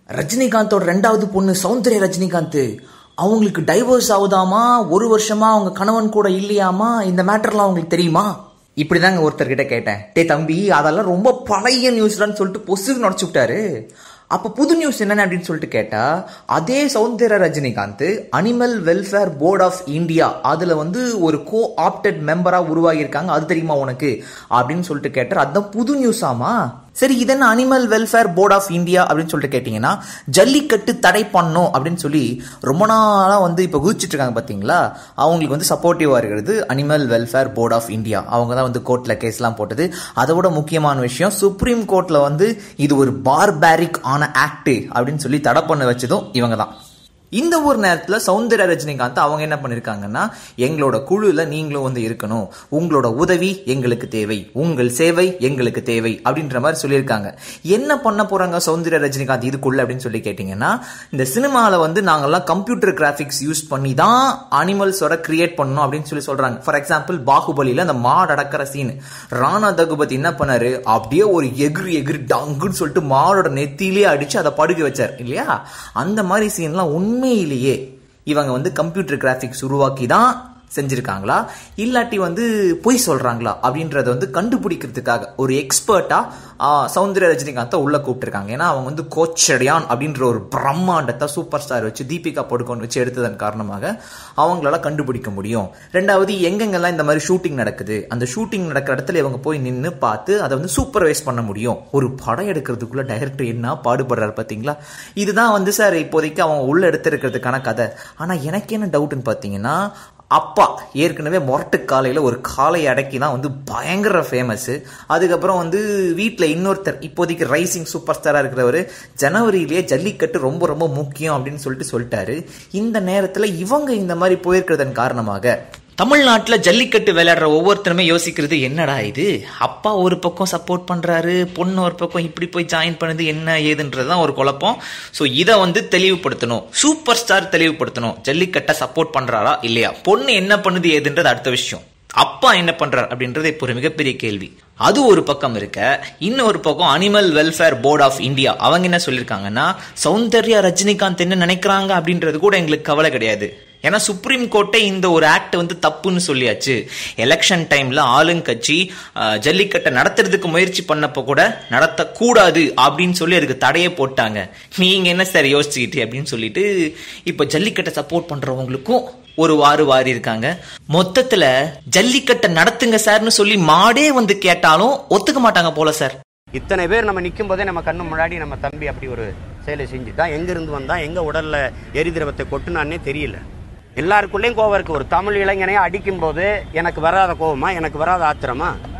ரஜினிகாந்தோட ரெண்டாவது பொண்ணு சௌந்தர்யா ரஜினிகாந்த் அவங்களுக்கு டைவர்ஸ் ஆகுதாமா ஒரு வருஷமா அவங்க கணவன் கூட இல்லையாமா இந்த மேட்டர்லாம் அவங்களுக்கு தெரியுமா இப்படிதாங்க ஒருத்தர்கிட்ட கேட்டேன் டே தம்பி அதெல்லாம் ரொம்ப பழைய நியூஸ்லான்னு சொல்லிட்டு பொசுக்கு நுடைச்சு விட்டாரு அப்ப புது நியூஸ் என்னன்னு அப்படின்னு சொல்லிட்டு கேட்டா அதே Soundarya Rajinikanth animal welfare board of India அதுல வந்து ஒரு கோ ஆப்டட் மெம்பரா உருவாகி இருக்காங்க அது தெரியுமா உனக்கு அப்படின்னு சொல்லிட்டு கேட்டார் அதுதான் புது நியூஸ் ஆமா சரி இதென்ன animal welfare board of India அப்படின்னு சொல்லிட்டு கேட்டிங்கன்னா ஜல்லிக்கட்டு தடை பண்ணும் அப்படின்னு சொல்லி ரொம்ப நாளாக வந்து இப்போ குதிச்சிட்டு இருக்காங்க பார்த்தீங்களா அவங்களுக்கு வந்து சப்போர்ட்டிவாக இருக்கிறது animal welfare board of India அவங்க தான் வந்து கோர்ட்டில் கேஸ்லாம் போட்டது அதை விட முக்கியமான விஷயம் சுப்ரீம் கோர்ட்டில் வந்து இது ஒரு பார்பேரிக் ஆன ஆக்ட் அப்படின்னு சொல்லி தடை பண்ண வச்சதும் இவங்க தான் இந்த ஒரு நேரத்தில் சௌந்தர்யா ரஜினிகாந்த் அவங்க என்ன பண்ணிருக்காங்கன்னா எங்களோட குழுல நீங்களும் வந்து இருக்கணும் உங்களோட உதவி எங்களுக்கு தேவை உங்கள் சேவை எங்களுக்கு தேவை அப்படின்ற மாதிரி சொல்லியிருக்காங்க என்ன பண்ண போறாங்க சௌந்தர்யா ரஜினிகாந்த் இதுக்குள்ள அப்படின்னு சொல்லி கேட்டீங்கன்னா இந்த சினிமாவில் வந்து நாங்கெல்லாம் கம்ப்யூட்டர் கிராஃபிக்ஸ் யூஸ் பண்ணி தான் அனிமல்ஸோட கிரியேட் பண்ணணும் அப்படின்னு சொல்லி சொல்றாங்க ஃபார் எக்ஸாம்பிள் பாகுபலியில அந்த மாடு அடக்கிற சீன் ராணா தகுபதி என்ன பண்ணாரு அப்படியே ஒரு எகிரி எகிரி டங்குன்னு சொல்லிட்டு மாடோட நெத்தியிலேயே அடிச்சு அதை படுக்க வச்சார் இல்லையா அந்த மாதிரி சீன்லாம் உண்மையிலேயே இவங்க வந்து கம்ப்யூட்டர் கிராஃபிக்ஸ் உருவாக்கி தான் செஞ்சிருக்காங்களா இல்லாட்டி வந்து பொய் சொல்றாங்களா அப்படின்றத வந்து கண்டுபிடிக்கிறதுக்காக ஒரு எக்ஸ்பர்ட்டா சௌந்தர்யா ரஜினிகாந்தை உள்ள கூப்பிட்டுருக்காங்க ஏன்னா அவங்க வந்து கோச்சடியான் அப்படின்ற ஒரு பிரம்மாண்டத்தை சூப்பர் ஸ்டார் வச்சு தீபிகா படுகோன் வச்சு எடுத்ததன் காரணமாக அவங்களால கண்டுபிடிக்க முடியும் ரெண்டாவது எங்கெங்கெல்லாம் இந்த மாதிரி ஷூட்டிங் நடக்குது அந்த ஷூட்டிங் நடக்கிற இடத்துல இவங்க போய் நின்று பார்த்து அதை வந்து சூப்பர்வைஸ் பண்ண முடியும் ஒரு படம் எடுக்கிறதுக்குள்ள டைரக்டர் என்ன பாடுபடுறாரு பாத்தீங்களா இதுதான் வந்து சார் இப்போதைக்கு அவங்க உள்ள எடுத்திருக்கிறதுக்கான கதை ஆனா எனக்கு என்ன டவுட்னு பாத்தீங்கன்னா அப்பா ஏற்கனவே மொரட்டு காலையில் ஒரு காலை அடக்கி தான் வந்து பயங்கர ஃபேமஸ் அதுக்கப்புறம் வந்து வீட்டில் இன்னொருத்தர் இப்போதைக்கு ரைசிங் சூப்பர் ஸ்டாராக இருக்கிறவர் ஜனவரியிலேயே ஜல்லிக்கட்டு ரொம்ப ரொம்ப முக்கியம் அப்படின்னு சொல்லிட்டு சொல்லிட்டாரு இந்த நேரத்தில் இவங்க இந்த மாதிரி போயிருக்கிறதன் காரணமாக தமிழ்நாட்டில் ஜல்லிக்கட்டு விளையாடுற ஒவ்வொருத்தருமே யோசிக்கிறது என்னடா இது அப்பா ஒரு பக்கம் சப்போர்ட் பண்ணுறாரு பொண்ணு ஒரு பக்கம் இப்படி போய் ஜாயின் பண்ணுது என்ன ஏதுன்றது தான் ஒரு குழப்பம் ஸோ இதை வந்து தெளிவுபடுத்தணும் சூப்பர் ஸ்டார் தெளிவுபடுத்தணும் ஜல்லிக்கட்டை சப்போர்ட் பண்ணுறாரா இல்லையா பொண்ணு என்ன பண்ணுது ஏதுன்றது அடுத்த விஷயம் அப்பா என்ன பண்றார் அப்படின்றது இப்போ ஒரு மிகப்பெரிய கேள்வி அது ஒரு பக்கம் இருக்க இன்னொரு பக்கம் animal welfare board of India அவங்க என்ன சொல்லியிருக்காங்கன்னா சௌந்தர்யா ரஜினிகாந்த் என்ன நினைக்கிறாங்க அப்படின்றது கூட எங்களுக்கு கவலை கிடையாது ஏன்னா சுப்ரீம் கோர்ட்டே இந்த ஒரு ஆக்ட் வந்து தப்புன்னு சொல்லியாச்சு எலெக்ஷன் டைம்ல ஆளுங்கட்சி ஜல்லிக்கட்டை நடத்துறதுக்கு முயற்சி பண்ணப்போ கூட நடத்தக்கூடாது அப்படின்னு சொல்லி அதுக்கு தடையை போட்டாங்க நீங்க என்ன சார் யோசிச்சுக்கிட்டு அப்படின்னு சொல்லிட்டு இப்போ ஜல்லிக்கட்டை சப்போர்ட் பண்றவங்களுக்கும் ஒரு வாரு வாரி இருக்காங்க மொத்தத்துல ஜல்லிக்கட்டை நடத்துங்க சார்னு சொல்லி மாடே வந்து கேட்டாலும் ஒத்துக்க மாட்டாங்க போல சார் இத்தனை பேர் நம்ம நிற்கும் போதே நம்ம கண்ணு முன்னாடி நம்ம தம்பி அப்படி ஒரு செயலை செஞ்சுட்டான் எங்கிருந்து வந்தா எங்க உடல்ல எரிதிரவத்தை கொட்டுனான்னே தெரியல எல்லாருக்குள்ளேயும் கோவம் இருக்கு ஒரு தமிழ் இளைஞனையும் அடிக்கும் போது எனக்கு வராத கோவமா எனக்கு வராத ஆத்திரமா